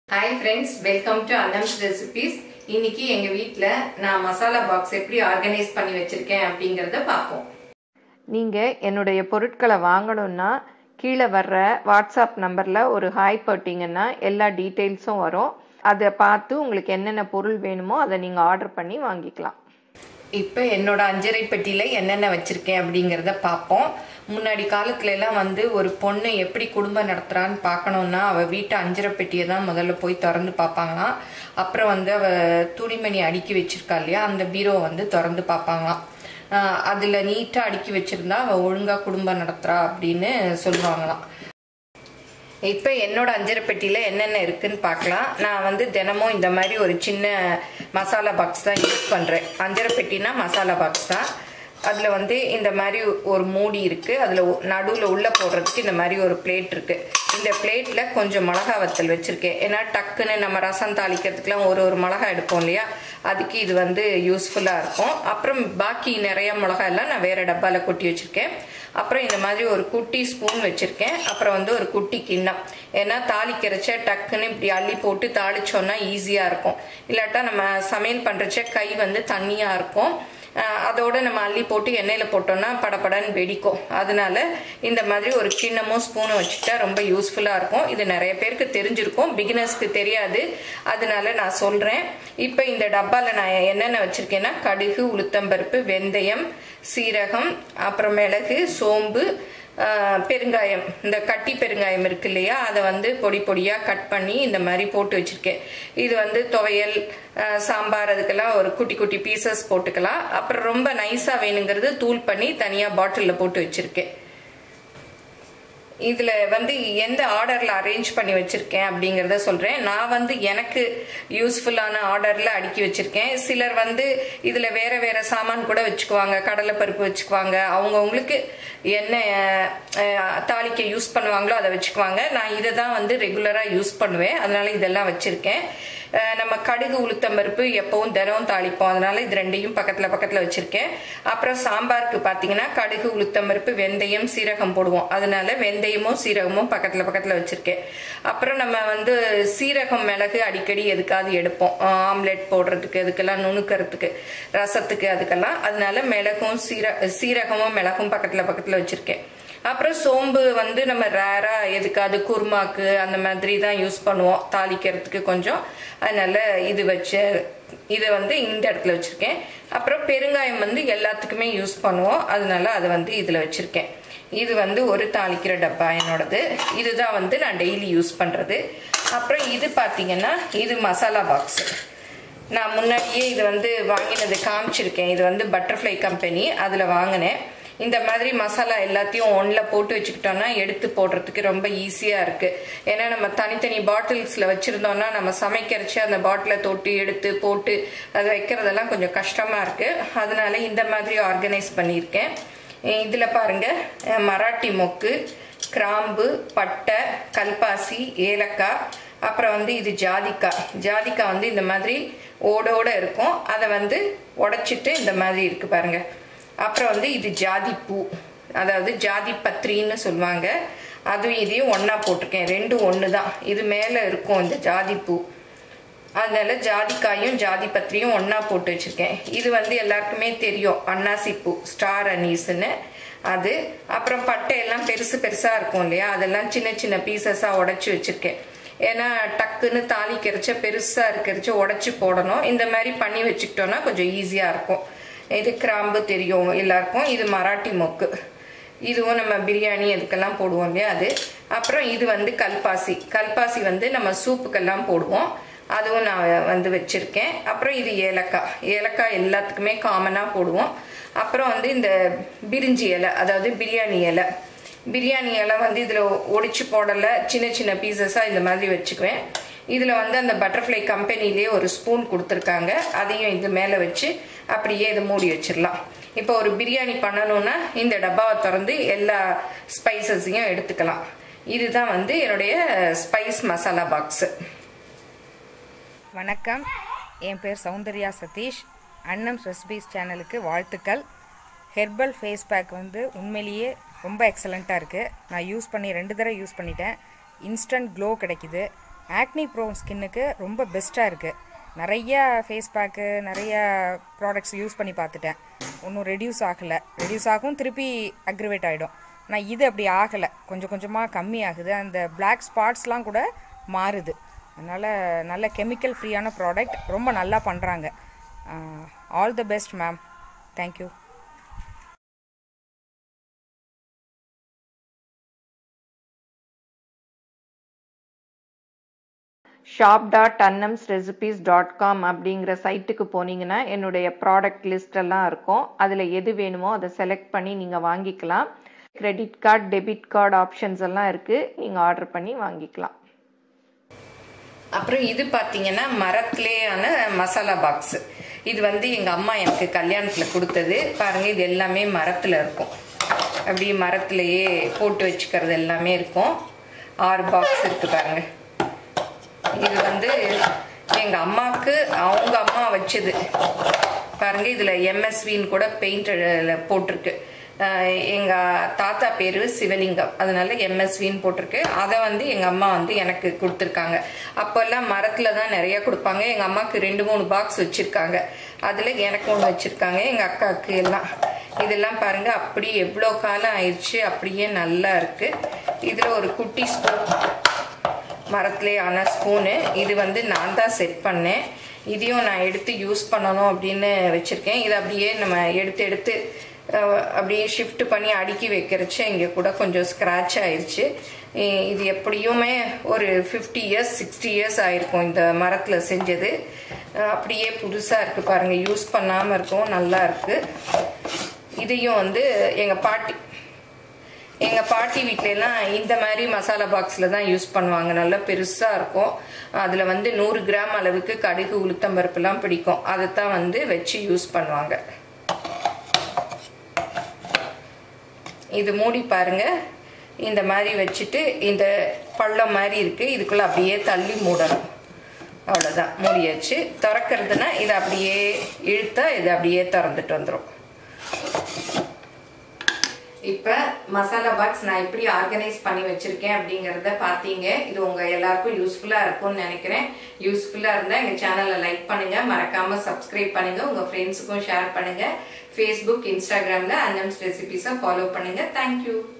hi friends welcome to Annam's recipes இன்னைக்கு எங்க வீட்ல நான் மசாலா பாக்ஸ் எப்படி ஆர்கனைஸ் பண்ணி வச்சிருக்கேன் அப்படிங்கறத பார்ப்போம் நீங்க என்னுடைய பொருட்களை வாங்கணும்னா கீழே வர்ற வாட்ஸ்அப் நம்பர்ல ஒரு ஹாய் போட்டிங்கன்னா எல்லா டீட்டெயில்ஸும் வரும் அதை பார்த்து உங்களுக்கு என்னென்ன பொருள் வேணுமோ அதை நீங்க ஆர்டர் பண்ணி வாங்கிக்கலாம் இப்போ என்னோட அஞ்சரை பெட்டியில் என்னென்ன வச்சுருக்கேன் அப்படிங்கிறத பார்ப்போம் முன்னாடி காலத்துல எல்லாம் வந்து ஒரு பொண்ணு எப்படி குடும்பம் நடத்துகிறான்னு பார்க்கணுன்னா அவள் வீட்டு அஞ்சரை பெட்டியை தான் முதல்ல போய் திறந்து பார்ப்பாங்களாம் அப்புறம் வந்து அவள் துணிமணி அடுக்கி வச்சிருக்கா இல்லையா அந்த பீரோவை வந்து திறந்து பார்ப்பாங்களாம் அதில் நீட்டாக அடுக்கி வச்சிருந்தா அவள் ஒழுங்காக குடும்பம் நடத்துகிறா அப்படின்னு சொல்லுவாங்களாம் இப்போ என்னோட அஞ்சரை பெட்டியில் என்னென்ன இருக்குன்னு பார்க்கலாம் நான் வந்து தினமும் இந்த மாதிரி ஒரு சின்ன மசாலா பாக்ஸ் தான் யூஸ் பண்ணுறேன் அஞ்சரை பெட்டினா மசாலா பாக்ஸ் தான் அதில் வந்து இந்த மாதிரி ஒரு மூடி இருக்குது அதில் நடுவில் உள்ளே போடுறதுக்கு இந்த மாதிரி ஒரு பிளேட் இருக்குது இந்த பிளேட்டில் கொஞ்சம் மிளகா வத்தல் வச்சுருக்கேன் ஏன்னா டக்குன்னு நம்ம ரசம் தாளிக்கிறதுக்குலாம் ஒரு ஒரு மிளகா எடுப்போம் இல்லையா அதுக்கு இது வந்து யூஸ்ஃபுல்லாக இருக்கும் அப்புறம் பாக்கி நிறைய மிளகா எல்லாம் நான் வேறு டப்பாவில் கொட்டி வச்சுருக்கேன் அப்புறம் இந்த மாதிரி ஒரு குட்டி ஸ்பூன் வச்சுருக்கேன் அப்புறம் வந்து ஒரு குட்டி கிண்ணம் ஏன்னா தாளிக்கிறச்ச டக்குன்னு இப்படி அள்ளி போட்டு தாளிச்சோன்னா ஈஸியாக இருக்கும் இல்லாட்டா நம்ம சமையல் பண்ணுறச்ச கை வந்து தண்ணியாக இருக்கும் அதோட நம்ம அள்ளி போட்டு எண்ணெயில் போட்டோம்னா படப்படன்னு வெடிக்கும் அதனால இந்த மாதிரி ஒரு கிண்ணமும் ஸ்பூனும் வச்சுட்டா ரொம்ப யூஸ்ஃபுல்லாக இருக்கும் இது நிறைய பேருக்கு தெரிஞ்சிருக்கும் பிகினர்ஸ்க்கு தெரியாது அதனால நான் சொல்கிறேன் இப்போ இந்த டப்பாவில் நான் என்னென்ன வச்சுருக்கேன்னா கடுகு உளுத்தம்பருப்பு வெந்தயம் சீரகம் அப்புறம் மிளகு சோம்பு பெருங்காயம் இந்த கட்டி பெருங்காயம் இருக்கு இல்லையா அதை வந்து பொடி பொடியாக கட் பண்ணி இந்த மாதிரி போட்டு வச்சுருக்கேன் இது வந்து துவையல் சாம்பார் அதுக்கெல்லாம் ஒரு குட்டி குட்டி பீசஸ் போட்டுக்கலாம் அப்புறம் ரொம்ப நைஸாக வேணுங்கிறது தூள் பண்ணி தனியாக பாட்டிலில் போட்டு வச்சுருக்கேன் இதில் வந்து எந்த ஆர்டரில் அரேஞ்ச் பண்ணி வச்சுருக்கேன் அப்படிங்கிறத சொல்கிறேன் நான் வந்து எனக்கு யூஸ்ஃபுல்லான ஆர்டரில் அடுக்கி வச்சுருக்கேன் சிலர் வந்து இதில் வேறு வேறு சாமான் கூட வச்சுக்குவாங்க கடலைப்பருப்பு வச்சுக்குவாங்க அவங்கவுங்களுக்கு என்ன தாளிக்க யூஸ் பண்ணுவாங்களோ அதை வச்சுக்குவாங்க நான் இதை தான் வந்து ரெகுலராக யூஸ் பண்ணுவேன் அதனால் இதெல்லாம் வச்சுருக்கேன் நம்ம கடுகு உளுத்தம்பருப்பு எப்பவும் தினமும் தாளிப்போம் அதனால இது ரெண்டையும் பக்கத்தில் பக்கத்தில் வச்சுருக்கேன் அப்புறம் சாம்பாருக்கு பார்த்தீங்கன்னா கடுகு உளுத்தம்பருப்பு வெந்தயம் சீரகம் போடுவோம் அதனால வெந்தயமும் சீரகமும் பக்கத்தில் பக்கத்தில் வச்சுருக்கேன் அப்புறம் நம்ம வந்து சீரகம் மிளகு அடிக்கடி எதுக்காவது எடுப்போம் ஆம்லெட் போடுறதுக்கு அதுக்கெல்லாம் நுணுக்கிறதுக்கு ரசத்துக்கு அதுக்கெல்லாம் அதனால மிளகும் சீர சீரகமும் மிளகும் பக்கத்தில் பக்கத்தில் வச்சுருக்கேன் அப்புறம் சோம்பு வந்து நம்ம ரேராக எதுக்காவது குருமாக்கு அந்த மாதிரி தான் யூஸ் பண்ணுவோம் தாளிக்கிறதுக்கு கொஞ்சம் அதனால இது வச்சு இதை வந்து இந்த இடத்துல வச்சுருக்கேன் அப்புறம் பெருங்காயம் வந்து எல்லாத்துக்குமே யூஸ் பண்ணுவோம் அதனால அதை வந்து இதில் வச்சுருக்கேன் இது வந்து ஒரு தாளிக்கிற டப்பா என்னோடது இதுதான் வந்து நான் டெய்லி யூஸ் பண்ணுறது அப்புறம் இது பார்த்தீங்கன்னா இது மசாலா பாக்ஸு நான் முன்னாடியே இது வந்து வாங்கினது காமிச்சிருக்கேன் இது வந்து பட்டர்ஃப்ளை கம்பெனி அதில் வாங்கினேன் இந்த மாதிரி மசாலா எல்லாத்தையும் ஒன்றில் போட்டு வச்சுக்கிட்டோம்னா எடுத்து போடுறதுக்கு ரொம்ப ஈஸியாக இருக்குது ஏன்னா நம்ம தனித்தனி பாட்டில்ஸில் வச்சுருந்தோம்னா நம்ம சமைக்கிறச்சு அந்த பாட்டிலை தொட்டு எடுத்து போட்டு அதை வைக்கிறதெல்லாம் கொஞ்சம் கஷ்டமாக இருக்குது அதனால இந்த மாதிரி ஆர்கனைஸ் பண்ணியிருக்கேன் இதில் பாருங்கள் மராட்டி மொக்கு கிராம்பு பட்டை கல்பாசி ஏலக்காய் அப்புறம் வந்து இது ஜாதிக்காய் ஜாதிக்காய் வந்து இந்த மாதிரி ஓடோட இருக்கும் அதை வந்து உடச்சிட்டு இந்த மாதிரி இருக்குது பாருங்கள் அப்புறம் வந்து இது ஜாதி பூ அதாவது ஜாதி பத்திரின்னு சொல்லுவாங்க அதுவும் இதையும் ஒன்றா போட்டிருக்கேன் ரெண்டும் ஒன்று தான் இது மேலே இருக்கும் இந்த ஜாதி பூ அதனால ஜாதிக்காயும் ஜாதி பத்திரியும் ஒன்றா போட்டு வச்சுருக்கேன் இது வந்து எல்லாருக்குமே தெரியும் அன்னாசி பூ ஸ்டார் அனீஸ்ன்னு அது அப்புறம் பட்டை எல்லாம் பெருசு பெருசாக இருக்கும் இல்லையா அதெல்லாம் சின்ன சின்ன பீசஸாக உடச்சி வச்சுருக்கேன் ஏன்னா டக்குன்னு தாளிக்கிறச்ச பெருசாக இருக்கிறச்ச உடச்சி போடணும் இந்த மாதிரி பண்ணி வச்சுக்கிட்டோன்னா கொஞ்சம் ஈஸியாக இருக்கும் இது கிராம்பு தெரியும் எல்லாருக்கும் இது மராட்டி மொக்கு இதுவும் நம்ம பிரியாணி அதுக்கெல்லாம் போடுவோம் இல்லையா அது அப்புறம் இது வந்து கல்பாசி கல்பாசி வந்து நம்ம சூப்புக்கெல்லாம் போடுவோம் அதுவும் நான் வந்து வச்சுருக்கேன் அப்புறம் இது ஏலக்காய் ஏலக்காய் எல்லாத்துக்குமே காமனாக போடுவோம் அப்புறம் வந்து இந்த பிரிஞ்சி இலை அதாவது பிரியாணி இலை பிரியாணி இலை வந்து இதில் ஒடிச்சு போடலை சின்ன சின்ன பீசஸாக இந்த மாதிரி வச்சுக்குவேன் இதில் வந்து அந்த பட்டர்ஃப்ளை கம்பெனிலேயே ஒரு ஸ்பூன் கொடுத்துருக்காங்க அதையும் இது மேலே வச்சு அப்படியே இதை மூடி வச்சிடலாம் இப்போ ஒரு பிரியாணி பண்ணணும்னா இந்த டப்பாவை திறந்து எல்லா ஸ்பைசஸையும் எடுத்துக்கலாம் இதுதான் வந்து என்னுடைய ஸ்பைஸ் மசாலா பாக்ஸு வணக்கம் என் பேர் சௌந்தர்யா சதீஷ் அன்னம் ரெசிபீஸ் சேனலுக்கு வாழ்த்துக்கள் ஹெர்பல் ஃபேஸ் பேக் வந்து உண்மையிலேயே ரொம்ப எக்ஸலண்ட்டாக இருக்குது நான் யூஸ் பண்ணி ரெண்டு தடவை யூஸ் பண்ணிட்டேன் இன்ஸ்டன்ட் க்ளோ கிடைக்குது ஆக்னி ப்ரோன் ஸ்கின்னுக்கு ரொம்ப பெஸ்ட்டாக இருக்குது நிறைய ஃபேஸ் பேக்கு நிறைய ப்ராடக்ட்ஸ் யூஸ் பண்ணி பார்த்துட்டேன் ஒன்றும் ரெடியூஸ் ஆகலை ரெடியூஸ் ஆகும் திருப்பி அக்ரிவேட் ஆகிடும் ஆனால் இது அப்படி ஆகலை கொஞ்சம் கொஞ்சமாக கம்மி ஆகுது அந்த பிளாக் ஸ்பாட்ஸ்லாம் கூட மாறுது அதனால் நல்ல கெமிக்கல் ஃப்ரீயான ப்ராடக்ட் ரொம்ப நல்லா பண்ணுறாங்க all the best ma'am thank you shop dot Annam's recipes dot com அப்படிங்கிற சைட்டுக்கு போனீங்கன்னா என்னுடைய ப்ராடக்ட் லிஸ்ட் எல்லாம் இருக்கும் அதில் எது வேணுமோ அதை செலக்ட் பண்ணி நீங்கள் வாங்கிக்கலாம் credit card debit card options எல்லாம் இருக்குது நீங்கள் ஆர்டர் பண்ணி வாங்கிக்கலாம் அப்புறம் இது பார்த்தீங்கன்னா மரத்துலேயான மசாலா பாக்ஸ் இது வந்து எங்கள் அம்மா எனக்கு கல்யாணத்தில் கொடுத்தது பாருங்கள் இது எல்லாமே மரத்தில் இருக்கும் அப்படியே மரத்துலேயே போட்டு வச்சுக்கிறது எல்லாமே இருக்கும் ஆறு பாக்ஸ் இருக்குது பாருங்கள் இது வந்து எங்கள் அம்மாவுக்கு அவங்க அம்மா வச்சது பாருங்க இதில் எம்எஸ்வின்னு கூட பெயிண்ட் போட்டிருக்கு எங்கள் தாத்தா பேர் சிவலிங்கம் அதனால எம்எஸ்வின்னு போட்டிருக்கு அதை வந்து எங்கள் அம்மா வந்து எனக்கு கொடுத்துருக்காங்க அப்போல்லாம் மரத்தில் தான் நிறைய கொடுப்பாங்க எங்கள் அம்மாவுக்கு ரெண்டு மூணு பாக்ஸ் வச்சுருக்காங்க அதில் எனக்கு ஒன்று வச்சுருக்காங்க எங்கள் அக்காவுக்கு எல்லாம் இதெல்லாம் பாருங்கள் அப்படி எவ்வளோ காலம் ஆயிடுச்சு அப்படியே நல்லா இருக்குது இதில் ஒரு குட்டி ஸ்பூன் மரத்துலே ஆன ஸ்பூனு இது வந்து நான் தான் செட் பண்ணேன் இதையும் நான் எடுத்து யூஸ் பண்ணணும் அப்படின்னு வச்சுருக்கேன் இதை அப்படியே நம்ம எடுத்து எடுத்து அப்படியே ஷிஃப்ட் பண்ணி அடுக்கி வைக்கிறச்சு இங்கே கூட கொஞ்சம் ஸ்க்ராட்ச் ஆயிடுச்சு இது எப்படியுமே ஒரு ஃபிஃப்டி இயர்ஸ் சிக்ஸ்டி இயர்ஸ் ஆயிருக்கும் இந்த மரத்தில் செஞ்சது அப்படியே புதுசாக இருக்குது பாருங்கள் யூஸ் பண்ணாமல் இருக்கும் நல்லா இருக்குது இதையும் வந்து எங்கள் பாட்டி எங்கள் பாட்டி வீட்டிலலாம் இந்த மாதிரி மசாலா பாக்ஸில் தான் யூஸ் பண்ணுவாங்க நல்லா பெருசாக இருக்கும் அதில் வந்து நூறு கிராம் அளவுக்கு கடுகு உளுத்தம்பருப்புலாம் பிடிக்கும் அதைத்தான் வந்து வச்சு யூஸ் பண்ணுவாங்க இது மூடி பாருங்க இந்த மாதிரி வச்சுட்டு இந்த பள்ளம் மாதிரி இருக்குது இதுக்குள்ளே அப்படியே தள்ளி மூடணும் அவ்வளோதான் மூடியாச்சு திறக்கிறதுனா இதை அப்படியே இழுத்தா இது அப்படியே திறந்துட்டு வந்துடும் இப்போ மசாலா பாக்ஸ் நான் எப்படி ஆர்கனைஸ் பண்ணி வச்சிருக்கேன் அப்படிங்கிறத பார்த்தீங்க இது உங்கள் எல்லாருக்கும் யூஸ்ஃபுல்லாக இருக்கும்னு நினைக்கிறேன் யூஸ்ஃபுல்லாக இருந்தால் எங்கள் சேனலை லைக் பண்ணுங்கள் மறக்காமல் சப்ஸ்கிரைப் பண்ணுங்கள் உங்கள் ஃப்ரெண்ட்ஸுக்கும் ஷேர் பண்ணுங்கள் ஃபேஸ்புக் இன்ஸ்டாகிராமில் அன்னம்ஸ் ரெசிபிஸை ஃபாலோ பண்ணுங்கள் தேங்க்யூ